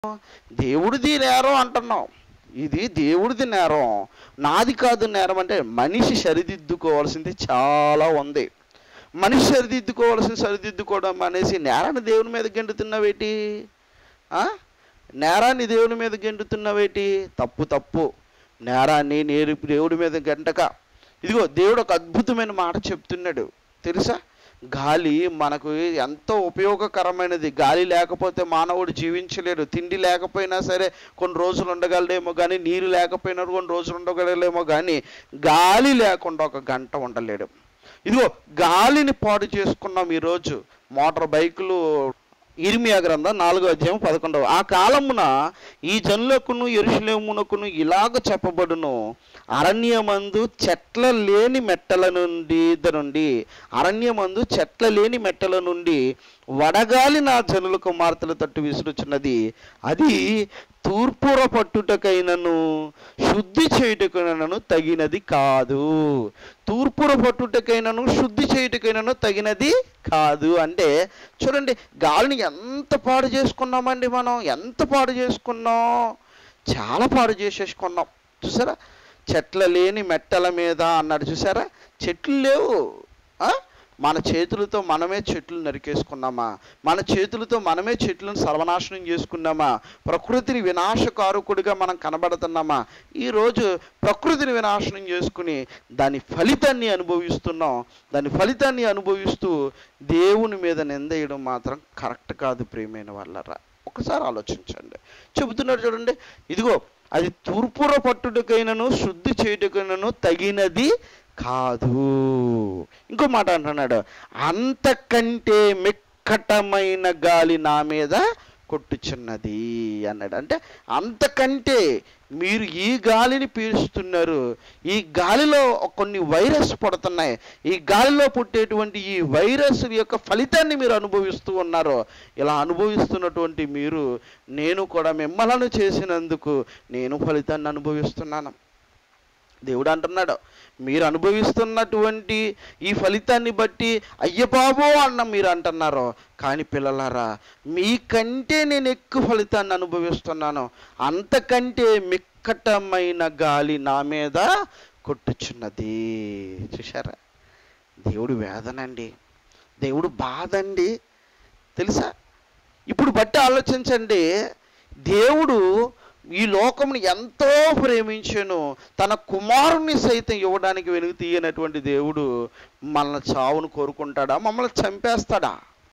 దేవుడిది నేరం అంటున్నాం ఇది దేవుడిది నేరం నాది కాదు నేరం అంటే మనిషి సరిదిద్దుకోవాల్సింది చాలా ఉంది మనిషి సరిదిద్దుకోవాల్సింది సరిదిద్దుకోవడం అనేసి నేరాన్ని దేవుని మీద గెంటుతున్నావేటి ఆ? నేరాన్ని దేవుని మీద గెంటుతున్నావేటి తప్పు తప్పు నేరాన్ని నేరు దేవుడి మీద గంటక ఇదిగో దేవుడు ఒక అద్భుతమైన మాట చెప్తున్నాడు తెలుసా గాలి మనకు ఎంతో ఉపయోగకరమైనది గాలి లేకపోతే మానవుడు జీవించలేడు తిండి లేకపోయినా సరే కొన్ని రోజులు ఉండగలడేమో కానీ నీరు లేకపోయినా కొన్ని రోజులు ఉండగలడేమో కానీ గాలి లేకుండా ఒక గంట ఉండలేడు ఇదిగో గాలిని పాడు చేసుకున్నాం ఈరోజు మోటార్ బైకులు ఇర్మియా గ్రంథం నాలుగో అధ్యాయం పదకొండవ ఆ కాలమున ఈ జనులకును ఎరుషులేమునకును ఇలాగ చెప్పబడును అరణ్యమందు చెట్ల లేని మెట్టల నుండి నుండి అరణ్యమందు చెట్ల లేని మెట్టల నుండి వడగాలి నా జనుల కుమార్తెల తట్టు విసురుచున్నది అది తూర్పుర పట్టుటకైనను శుద్ధి చేయుటకైనను తగినది కాదు తూర్పుర పట్టుటకైనను శుద్ధి చేయుటకైనను తగినది కాదు అంటే చూడండి గాలిని ఎంత పాడు చేసుకున్నామండి మనం ఎంత పాడు చేసుకున్నాం చాలా పాడు చేసేసుకున్నాం చూసారా చెట్ల లేని మెట్టల మీద అన్నాడు చూసారా చెట్లు లేవు ఆ? మన చేతులతో మనమే చెట్లు నరికేసుకున్నామా మన చేతులతో మనమే చెట్లను సర్వనాశనం చేసుకున్నామా ప్రకృతిని వినాశకారకుడిగా మనం కనబడుతున్నామా ఈరోజు ప్రకృతిని వినాశనం చేసుకుని దాని ఫలితాన్ని అనుభవిస్తున్నాం దాని ఫలితాన్ని అనుభవిస్తూ దేవుని మీద నిందేయడం మాత్రం కరెక్ట్ కాదు ప్రియమైన వాళ్ళరా ఒకసారి ఆలోచించండి చెబుతున్నాడు చూడండి ఇదిగో అది తూర్పుర పట్టుటకైనను శుద్ధి చేయుటకైనను తగినది కాదు ఇంకో మాట అంటున్నాడు అంతకంటే మిక్కటమైన గాలి నా మీద కొట్టుచున్నది అన్నాడు అంటే అంతకంటే మీరు ఈ గాలిని పీల్చుతున్నారు ఈ గాలిలో కొన్ని వైరస్ పడుతున్నాయి ఈ గాలిలో పుట్టేటువంటి ఈ వైరస్ యొక్క ఫలితాన్ని మీరు అనుభవిస్తూ ఉన్నారు ఇలా అనుభవిస్తున్నటువంటి మీరు నేను కూడా మిమ్మల్ని చేసినందుకు నేను ఫలితాన్ని అనుభవిస్తున్నాను దేవుడు అంటున్నాడు మీరు అనుభవిస్తున్నటువంటి ఈ ఫలితాన్ని బట్టి అయ్య బాబో అన్న మీరు అంటున్నారు కానీ పిల్లలారా మీకంటే నేను ఎక్కువ ఫలితాన్ని అనుభవిస్తున్నాను అంతకంటే మిక్కటమైన గాలి నా మీద కొట్టుచున్నది చూసారా దేవుడు వేదనండి దేవుడు బాధ అండి తెలుసా ఇప్పుడు బట్టి ఆలోచించండి దేవుడు ఈ లోకముని ఎంతో ప్రేమించెను తన కుమారుని సైతం ఇవ్వడానికి వెనుక తీయనటువంటి దేవుడు మనల్ని చావును కోరుకుంటాడా మమ్మల్ని చంపేస్తాడా